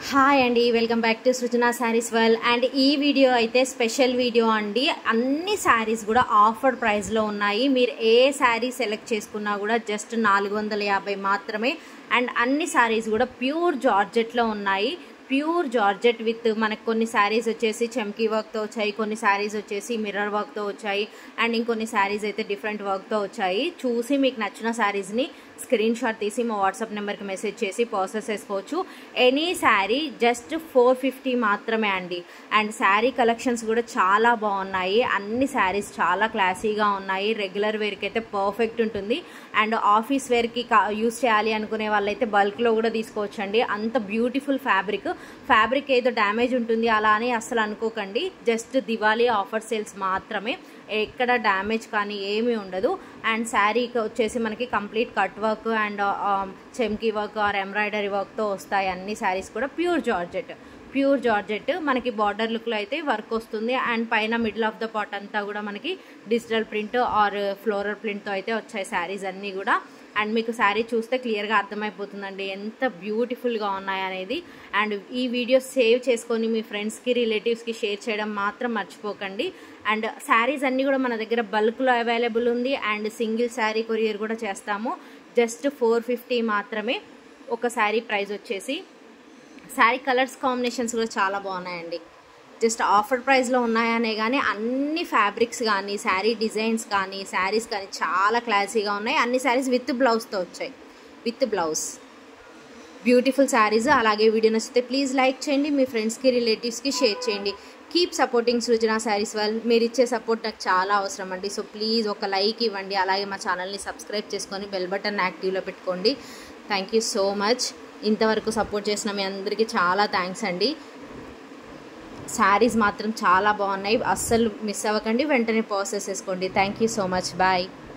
hi అండి welcome back to Srujana sarees well and ఈ video అయితే స్పెషల్ వీడియో అండి అన్ని శారీస్ కూడా ఆఫర్ ప్రైస్లో ఉన్నాయి మీరు ఏ శారీ సెలెక్ట్ చేసుకున్నా కూడా జస్ట్ నాలుగు వందల యాభై మాత్రమే అండ్ అన్ని శారీస్ కూడా ప్యూర్ జార్జెట్లో ఉన్నాయి ప్యూర్ జార్జెట్ విత్ మనకు కొన్ని శారీస్ వచ్చేసి చమ్కీ వర్క్తో వచ్చాయి కొన్ని శారీస్ వచ్చేసి మిర్రర్ వర్క్తో వచ్చాయి అండ్ ఇంకొన్ని శారీస్ అయితే డిఫరెంట్ వర్క్తో వచ్చాయి చూసి మీకు నచ్చిన శారీస్ని స్క్రీన్ షాట్ తీసి మా వాట్సాప్ నెంబర్కి మెసేజ్ చేసి ప్రాసెస్ చేసుకోవచ్చు any saree just four fifty మాత్రమే అండి అండ్ శారీ కలెక్షన్స్ కూడా చాలా బాగున్నాయి అన్ని శారీస్ చాలా క్లాసీగా ఉన్నాయి రెగ్యులర్ వేర్కి అయితే పర్ఫెక్ట్ ఉంటుంది అండ్ ఆఫీస్ వేర్కి యూస్ చేయాలి అనుకునే వాళ్ళైతే బల్క్లో కూడా తీసుకోవచ్చండి అంత బ్యూటిఫుల్ ఫ్యాబ్రిక్ ఫ్యాబ్రిక్ ఏదో డ్యామేజ్ ఉంటుంది అలా అని అస్సలు అనుకోకండి జస్ట్ దివాళీ ఆఫర్ సేల్స్ మాత్రమే ఎక్కడ డ్యామేజ్ కానీ ఏమీ ఉండదు అండ్ శారీకి వచ్చేసి మనకి కంప్లీట్ కట్ వర్క్ అండ్ చెమ్కీ వర్క్ ఆర్ ఎంబ్రాయిడరీ వర్క్తో వస్తాయి అన్ని శారీస్ కూడా ప్యూర్ జార్జెట్ ప్యూర్ జార్జెట్ మనకి బార్డర్ లుక్లో అయితే వర్క్ వస్తుంది అండ్ పైన మిడిల్ ఆఫ్ ద పాట్ అంతా కూడా మనకి డిజిటల్ ప్రింట్ ఆర్ ఫ్లోరల్ ప్రింట్తో అయితే వచ్చాయి శారీస్ అన్నీ కూడా అండ్ మీకు శారీ చూస్తే క్లియర్గా అర్థమైపోతుందండి ఎంత బ్యూటిఫుల్గా ఉన్నాయి అనేది అండ్ ఈ వీడియో సేవ్ చేసుకొని మీ ఫ్రెండ్స్కి రిలేటివ్స్కి షేర్ చేయడం మాత్రం మర్చిపోకండి అండ్ శారీస్ అన్నీ కూడా మన దగ్గర బల్క్లో అవైలబుల్ ఉంది అండ్ సింగిల్ శారీ కొరియర్ కూడా చేస్తాము జస్ట్ ఫోర్ ఫిఫ్టీ మాత్రమే ఒక శారీ ప్రైస్ వచ్చేసి శారీ కలర్స్ కాంబినేషన్స్ కూడా చాలా బాగున్నాయండి జస్ట్ ఆఫర్ ప్రైస్లో ఉన్నాయనే కానీ అన్ని ఫ్యాబ్రిక్స్ కానీ శారీ డిజైన్స్ కానీ శారీస్ కానీ చాలా క్లాసీగా ఉన్నాయి అన్ని శారీస్ విత్ బ్లౌజ్తో వచ్చాయి విత్ బ్లౌజ్ బ్యూటిఫుల్ శారీస్ అలాగే వీడియో నచ్చితే ప్లీజ్ లైక్ చేయండి మీ ఫ్రెండ్స్కి రిలేటివ్స్కి షేర్ చేయండి కీప్ సపోర్టింగ్ సృజన శారీస్ వాళ్ళు మీరు ఇచ్చే సపోర్ట్ నాకు చాలా అవసరం అండి సో ప్లీజ్ ఒక లైక్ ఇవ్వండి అలాగే మా ఛానల్ని సబ్స్క్రైబ్ చేసుకొని బెల్ బటన్ యాక్టివ్లో పెట్టుకోండి థ్యాంక్ యూ సో మచ్ ఇంతవరకు సపోర్ట్ చేసిన మీ అందరికీ చాలా థ్యాంక్స్ అండి శారీస్ మాత్రం చాలా బాగున్నాయి అస్సలు మిస్ అవ్వకండి వెంటనే ప్రాసెస్ చేసుకోండి thank you so much bye